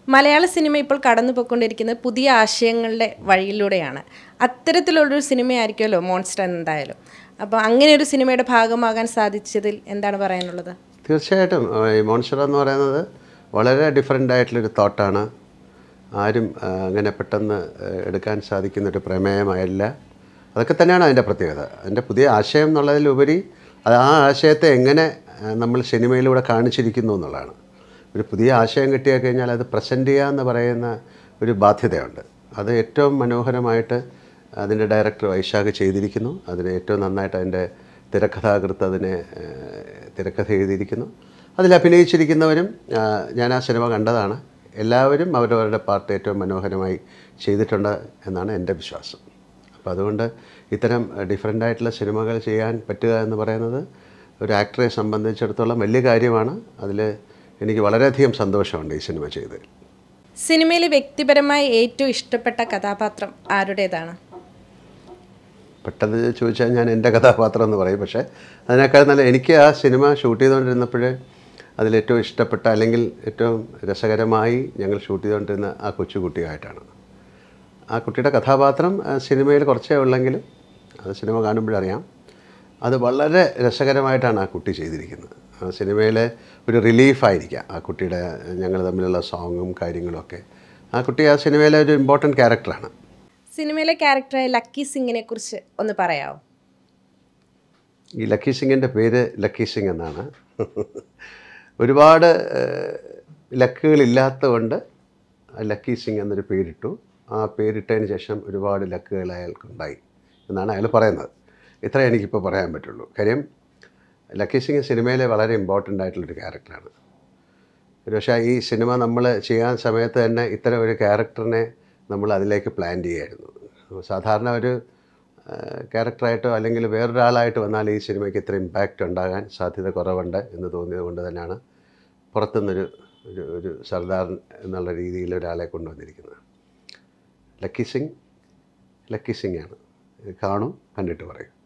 മലയാള സിനിമ ഇപ്പോൾ കടന്നു പോയിക്കൊണ്ടിരിക്കുന്നത് പുതിയ ആശയങ്ങളുടെ വഴിയിലൂടെയാണ് അത്തരത്തിലുള്ളൊരു സിനിമയായിരിക്കുമല്ലോ മോൺസ്റ്റർ എന്തായാലും അപ്പോൾ അങ്ങനെ ഒരു സിനിമയുടെ ഭാഗമാകാൻ സാധിച്ചതിൽ എന്താണ് പറയാനുള്ളത് തീർച്ചയായിട്ടും ആ, ഈ മോൺസ്റ്റർ എന്ന് പറയുന്നത് വളരെ ഡിഫറെൻ്റ് ആയിട്ടുള്ളൊരു തോട്ടാണ് ആരും ആ, അങ്ങനെ പെട്ടെന്ന് ആ, എടുക്കാൻ സാധിക്കുന്നൊരു പ്രമേയമല്ല അതൊക്കെ തന്നെയാണ് അതിൻ്റെ പ്രത്യേകത അതിൻ്റെ പുതിയ ആശയം എന്നുള്ളതിലുപരി അത് ആ ആശയത്തെ എങ്ങനെ ആ, നമ്മൾ സിനിമയിലൂടെ കാണിച്ചിരിക്കുന്നു എന്നുള്ളതാണ് ഒരു പുതിയ ആശയം കിട്ടിയാൽ കഴിഞ്ഞാൽ അത് പ്രസൻറ്റ് ചെയ്യുക എന്ന് പറയുന്ന ഒരു ബാധ്യതയുണ്ട് അത് ഏറ്റവും മനോഹരമായിട്ട് അതിൻ്റെ ഡയറക്ടർ വൈശാഖ് ചെയ്തിരിക്കുന്നു അതിന് ഏറ്റവും നന്നായിട്ട് അതിൻ്റെ തിരക്കഥാകൃത്ത് അതിനെ ഏഹ്, തിരക്കഥ എഴുതിയിരിക്കുന്നു അതിൽ അഭിനയിച്ചിരിക്കുന്നവരും ആ, ഞാൻ ആ സിനിമ കണ്ടതാണ് എല്ലാവരും അവരവരുടെ പാർട്ട് ഏറ്റവും മനോഹരമായി ചെയ്തിട്ടുണ്ട് എന്നാണ് എൻ്റെ വിശ്വാസം അപ്പോൾ അതുകൊണ്ട് ഇത്തരം ഡിഫറെൻ്റ് ആയിട്ടുള്ള സിനിമകൾ ചെയ്യാൻ പറ്റുക എന്ന് പറയുന്നത് ഒരു ആക്ടറെ സംബന്ധിച്ചിടത്തോളം വലിയ കാര്യമാണ് അതിൽ എനിക്ക് വളരെയധികം സന്തോഷമുണ്ട് ഈ സിനിമ ചെയ്തതിൽ സിനിമയിൽ വ്യക്തിപരമായി ഏറ്റവും ഇഷ്ടപ്പെട്ട കഥാപാത്രം ആരുടേതാണ് പെട്ടെന്ന് ചോദിച്ചാൽ ഞാൻ എൻ്റെ കഥാപാത്രം എന്ന് പറയും പക്ഷേ അതിനേക്കാൾ നല്ല എനിക്ക് ആ സിനിമ ഷൂട്ട് ചെയ്തുകൊണ്ടിരുന്നപ്പോൾ അതിലേറ്റവും ഇഷ്ടപ്പെട്ട അല്ലെങ്കിൽ ഏറ്റവും രസകരമായി ഞങ്ങൾ ഷൂട്ട് ചെയ്തുകൊണ്ടിരുന്ന ആ കൊച്ചുകുട്ടിയായിട്ടാണ് ആ കുട്ടിയുടെ കഥാപാത്രം ആ, സിനിമയിൽ കുറച്ചേ ഉള്ളെങ്കിലും അത് സിനിമ കാണുമ്പോഴറിയാം അത് വളരെ രസകരമായിട്ടാണ് ആ കുട്ടി ചെയ്തിരിക്കുന്നത് ആ സിനിമയിലെ ഒരു റിലീഫായിരിക്കാം ആ കുട്ടിയുടെ ഞങ്ങൾ തമ്മിലുള്ള സോങ്ങും കാര്യങ്ങളും ഒക്കെ ആ കുട്ടി ആ സിനിമയിലെ ഒരു ഇമ്പോർട്ടൻറ്റ് ക്യാരക്ടറാണ് സിനിമയിലെ ക്യാരക്ടറായ ലക്കി സിംഗിനെ കുറിച്ച് ഒന്ന് പറയാമോ ഈ ലക്കി സിംഗിൻ്റെ പേര് ലക്കി സിംഗ് എന്നാണ് ഒരുപാട് ഏഹ്, ലക്കുകളില്ലാത്തതുകൊണ്ട് ലക്കി സിംഗ് എന്നൊരു പേരിട്ടു ആ പേരിട്ടതിന് ശേഷം ഒരുപാട് ലക്കുകൾ അയാൾക്കുണ്ടായി എന്നാണ് അയാൾ പറയുന്നത് ഇത്രേ എനിക്കിപ്പോൾ പറയാൻ പറ്റുള്ളൂ കാര്യം ലക്കി സിംഗ് സിനിമയിലെ വളരെ ഇമ്പോർട്ടൻ്റ് ആയിട്ടുള്ളൊരു ക്യാരക്ടറാണ് ഒരു പക്ഷേ ഈ സിനിമ നമ്മൾ ചെയ്യാൻ സമയത്ത് തന്നെ ഇത്തരം ഒരു ക്യാരക്ടറിനെ നമ്മൾ അതിലേക്ക് പ്ലാൻ ചെയ്യായിരുന്നു സാധാരണ ഒരു ആ, ക്യാരക്ടറായിട്ടോ അല്ലെങ്കിൽ വേറൊരാളായിട്ട് വന്നാൽ ഈ സിനിമയ്ക്ക് ഇത്ര ഇമ്പാക്റ്റ് ഉണ്ടാകാൻ സാധ്യത കുറവുണ്ട് എന്ന് തോന്നിയത് കൊണ്ട് തന്നെയാണ് പുറത്തുനിന്നൊരു ഒരു ഒരു സർദാർ എന്നുള്ള രീതിയിൽ ഒരാളെ കൊണ്ടുവന്നിരിക്കുന്നത് ലക്കി സിംഗ് ലക്കി സിംഗ് ആണ് കാണും കണ്ടിട്ട് പറയും